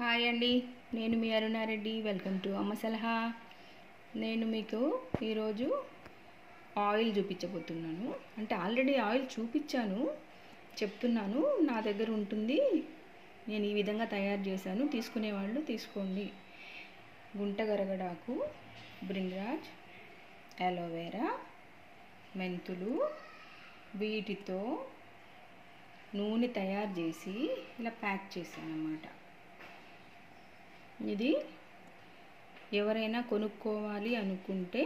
hi అండి నేను మీ Aruna Reddy welcome to అమ్మ సలహా నేను మీకు ఈరోజు ఆయిల్ చూపించబోతున్నాను అంటే ఆల్రెడీ ఆయిల్ చూపించాను చెప్తున్నాను నా దగ్గర ఉంటుంది నేను ఈ విధంగా తయారు చేశాను తీసుకునే వాళ్ళు తీసుకోండి గుంట గరగడాకు బ్రింగ్రాజ్ అలోవెరా మెంతులు వీటితో నూనె తయారు చేసి ఇలా ప్యాక్ చేశాను అన్నమాట ఇది ఎవరైనా కొనుక్కోవాలి అనుకుంటే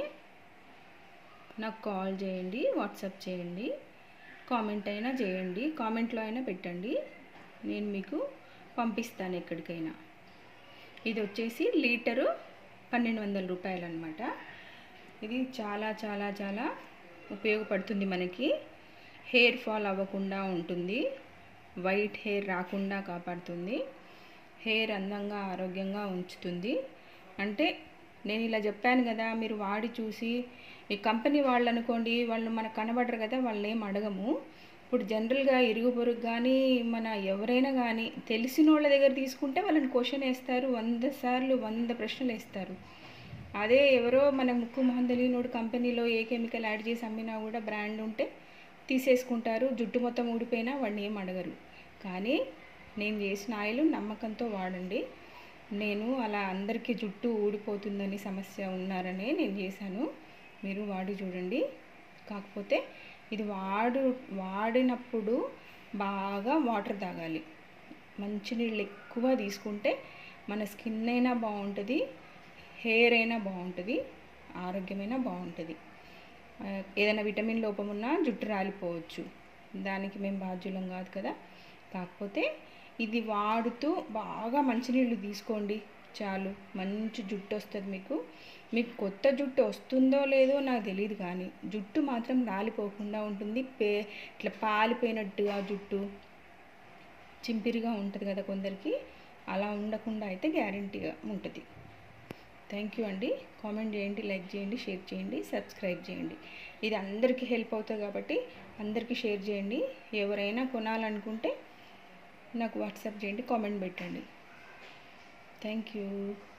నాకు కాల్ చేయండి వాట్సాప్ చేయండి కామెంట్ అయినా చేయండి కామెంట్లో అయినా పెట్టండి నేను మీకు పంపిస్తాను ఎక్కడికైనా ఇది వచ్చేసి లీటరు పన్నెండు వందల రూపాయలు అనమాట ఇది చాలా చాలా చాలా ఉపయోగపడుతుంది మనకి హెయిర్ ఫాల్ అవ్వకుండా ఉంటుంది వైట్ హెయిర్ రాకుండా కాపాడుతుంది హెయిర్ అందంగా ఆరోగ్యంగా ఉంచుతుంది అంటే నేను ఇలా చెప్పాను కదా మీరు వాడి చూసి ఈ కంపెనీ వాళ్ళు అనుకోండి వాళ్ళు మనకు కనబడరు కదా వాళ్ళు ఏం అడగము ఇప్పుడు జనరల్గా ఇరుగు పొరుగు కానీ మన ఎవరైనా కానీ తెలిసిన వాళ్ళ దగ్గర తీసుకుంటే వాళ్ళని క్వశ్చన్ వేస్తారు వంద సార్లు వంద ప్రశ్నలు వేస్తారు అదే ఎవరో మన ముక్కు మొహం తెలియనోడు కంపెనీలో ఏ కెమికల్ యాడ్ చేసి అమ్మినా కూడా బ్రాండ్ ఉంటే తీసేసుకుంటారు జుట్టు మొత్తం ఊడిపోయినా వాడిని ఏం అడగరు కానీ నేను చేసిన ఆయిల్ నమ్మకంతో వాడండి నేను అలా అందరికీ జుట్టు ఊడిపోతుందని సమస్య ఉన్నారనే నేను చేశాను మీరు వాడి చూడండి కాకపోతే ఇది వాడు వాడినప్పుడు బాగా వాటర్ తాగాలి మంచినీళ్ళు ఎక్కువ తీసుకుంటే మన స్కిన్ అయినా బాగుంటుంది హెయిర్ అయినా బాగుంటుంది ఆరోగ్యమైనా బాగుంటుంది ఏదైనా విటమిన్ లోపం ఉన్నా జుట్టు రాలిపోవచ్చు దానికి మేము బాధ్యులం కాదు కదా కాకపోతే ఇది వాడుతూ బాగా మంచినీళ్ళు తీసుకోండి చాలు మంచి జుట్టు వస్తుంది మీకు మీకు కొత్త జుట్టు వస్తుందో లేదో నాకు తెలియదు కానీ జుట్టు మాత్రం రాలిపోకుండా ఉంటుంది పే ఇట్లా పాలిపోయినట్టుగా జుట్టు చింపిరిగా ఉంటుంది కదా కొందరికి అలా ఉండకుండా అయితే గ్యారంటీగా ఉంటుంది థ్యాంక్ యూ అండి కామెంట్ చేయండి లైక్ చేయండి షేర్ చేయండి సబ్స్క్రైబ్ చేయండి ఇది అందరికీ హెల్ప్ అవుతుంది కాబట్టి అందరికీ షేర్ చేయండి ఎవరైనా కొనాలనుకుంటే నాకు వాట్సాప్ చేయండి కామెంట్ పెట్టండి థ్యాంక్ యూ